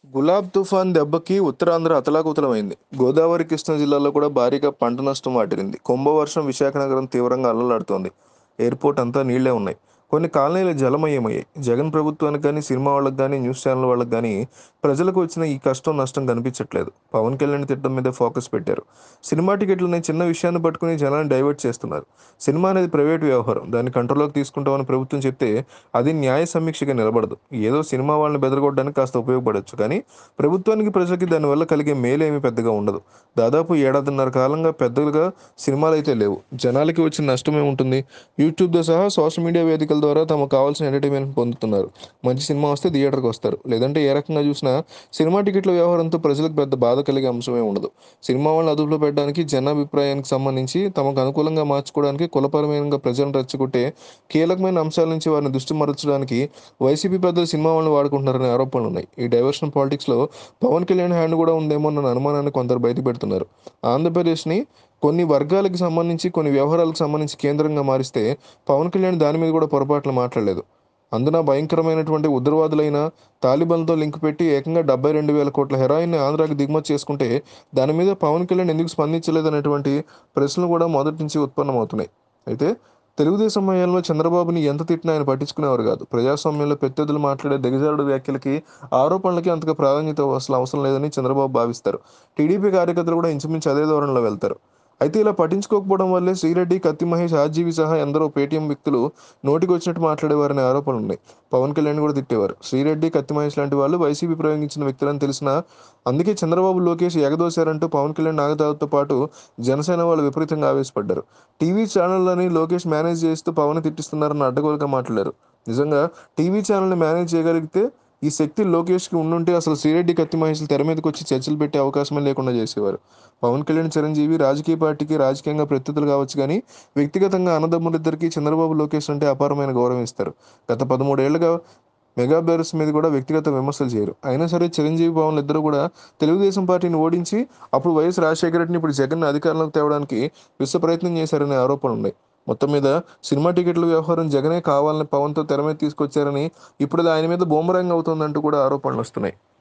గులాబ్ తుఫాన్ దెబ్బకి ఉత్తరాంధ్ర అతలాకుతలమైంది గోదావరి కృష్ణా జిల్లాలో కూడా భారీగా పంట నష్టం వాటిరింది కుంభవర్షం విశాఖ నగరం తీవ్రంగా అల్లలాడుతోంది ఎయిర్పోర్ట్ అంతా నీళ్లే ఉన్నాయి కొన్ని కాలనీలు జలమయమయ్యాయి జగన్ ప్రభుత్వానికి కానీ సినిమా వాళ్ళకి కానీ న్యూస్ ఛానల్ వాళ్ళకి కానీ ప్రజలకు వచ్చిన ఈ కష్టం నష్టం కనిపించట్లేదు పవన్ కళ్యాణ్ తిట్టడం మీద ఫోకస్ పెట్టారు సినిమా టికెట్లని చిన్న విషయాన్ని పట్టుకుని జనాన్ని డైవర్ట్ చేస్తున్నారు సినిమా అనేది ప్రైవేట్ వ్యవహారం దాన్ని కంట్రోల్లోకి తీసుకుంటామని ప్రభుత్వం చెప్తే అది న్యాయ సమీక్షగా నిలబడదు ఏదో సినిమా వాళ్ళని బెదరగొట్టడానికి కాస్త ఉపయోగపడవచ్చు కానీ ప్రభుత్వానికి ప్రజలకి దానివల్ల కలిగే మేలేమీ పెద్దగా ఉండదు దాదాపు ఏడాదిన్నర కాలంగా పెద్దగా సినిమాలు అయితే లేవు జనాలకి వచ్చిన నష్టమే ఉంటుంది యూట్యూబ్తో సహా సోషల్ మీడియా వేదికల ద్వారా తమకు కావాల్సిన ఎంటర్టైన్మెంట్ పొందుతున్నారు మంచి సినిమా వస్తే థియేటర్కి వస్తారు లేదంటే ఏ రకంగా చూసినా సినిమా టికెట్ల వ్యవహారంతో ప్రజలకు పెద్ద బాధ కలిగే అంశమే ఉండదు సినిమా వాళ్ళని అదుపులో పెట్టడానికి జనాభిప్రాయానికి సంబంధించి తమకు అనుకూలంగా మార్చుకోవడానికి కులపరమైన ప్రజలను రెచ్చగొట్టే కీలకమైన అంశాల నుంచి వారిని దృష్టి మరల్చడానికి వైసీపీ పెద్దలు సినిమా వాళ్ళని వాడుకుంటున్నారనే ఆరోపణలు ఉన్నాయి ఈ డైవర్షన్ పాలిటిక్స్లో పవన్ కళ్యాణ్ హ్యాండ్ కూడా ఉందేమో అన్న అనుమానాన్ని కొందరు బయట పెడుతున్నారు ఆంధ్రప్రదేశ్ని కొన్ని వర్గాలకు సంబంధించి కొన్ని వ్యవహారాలకు సంబంధించి కేంద్రంగా మారిస్తే పవన్ కళ్యాణ్ దాని మీద కూడా పొరపాట్లు మాట్లాడలేదు అందున భయంకరమైనటువంటి ఉగ్రవాదులైన తాలిబాన్తో లింక్ పెట్టి ఏకంగా డెబ్బై రెండు వేల కోట్ల హెరాయిన్ని ఆంధ్రాకి దిగుమతి చేసుకుంటే దాని మీద పవన్ కళ్యాణ్ ఎందుకు స్పందించలేదనేటువంటి ప్రశ్నలు కూడా మొదటి నుంచి ఉత్పన్నమవుతున్నాయి అయితే తెలుగుదేశం మధ్యలో చంద్రబాబుని ఎంత తిట్టినా ఆయన పట్టించుకునేవారు కాదు ప్రజాస్వామ్యంలో పెద్దలు మాట్లాడే దిగజారుడు వ్యాఖ్యలకి ఆరోపణలకి అంతగా ప్రాధాన్యత అసలు అవసరం లేదని చంద్రబాబు భావిస్తారు టీడీపీ కార్యకర్తలు కూడా ఇంచుమించు అదే ధోరణిలో వెళ్తారు అయితే ఇలా పట్టించుకోకపోవడం వల్లే శ్రీరెడ్డి కత్తి మహేష్ ఆర్జీవి సహా ఎందరో పేటీఎం వ్యక్తులు నోటికి వచ్చినట్టు మాట్లాడేవారనే ఆరోపణలు ఉన్నాయి పవన్ కళ్యాణ్ కూడా తిట్టేవారు శ్రీరెడ్డి కత్తి మహేష్ లాంటి వాళ్ళు వైసీపీ ప్రయోగించిన వ్యక్తులని తెలిసినా అందుకే చంద్రబాబు లోకేష్ ఎగదోశారంటూ పవన్ కళ్యాణ్ నాగదావుతో పాటు జనసేన వాళ్ళు విపరీతంగా ఆవేశపడ్డారు టీవీ ఛానళ్ళని లోకేష్ మేనేజ్ చేస్తూ పవన్ తిట్టిస్తున్నారన్న అడ్డగోలుగా మాట్లాడారు నిజంగా టీవీ ఛానల్ని మేనేజ్ చేయగలిగితే ఈ శక్తి లోకేష్కి ఉండుంటే అసలు శ్రీరెడ్డి కత్తి మహేష్లు తెర మీదకి వచ్చి చర్చలు పెట్టే అవకాశమే లేకుండా చేసేవారు పవన్ కళ్యాణ్ చిరంజీవి రాజకీయ పార్టీకి రాజకీయంగా ప్రత్యర్థులు కావచ్చు కానీ వ్యక్తిగతంగా అన్నదమ్ములిద్దరికీ చంద్రబాబు లోకేష్ అంటే అపారమైన గౌరవం ఇస్తారు గత పదమూడేళ్లుగా మెగా బేరస్ మీద కూడా వ్యక్తిగత విమర్శలు చేయరు అయినా సరే చిరంజీవి పవన్ ఇద్దరు కూడా తెలుగుదేశం పార్టీని ఓడించి అప్పుడు వైఎస్ రాజశేఖర రెడ్డిని ఇప్పుడు జగన్ అధికారంలోకి తేవడానికి విశ్వ ప్రయత్నం చేశారనే ఆరోపణలు ఉన్నాయి మొత్తం మీద సినిమా టికెట్ల వ్యవహారం జగనే కావాలని పవన్తో తెర మీద తీసుకొచ్చారని ఇప్పుడు అది ఆయన మీద బూమరంగ్ అవుతుందంటూ కూడా ఆరోపణలు వస్తున్నాయి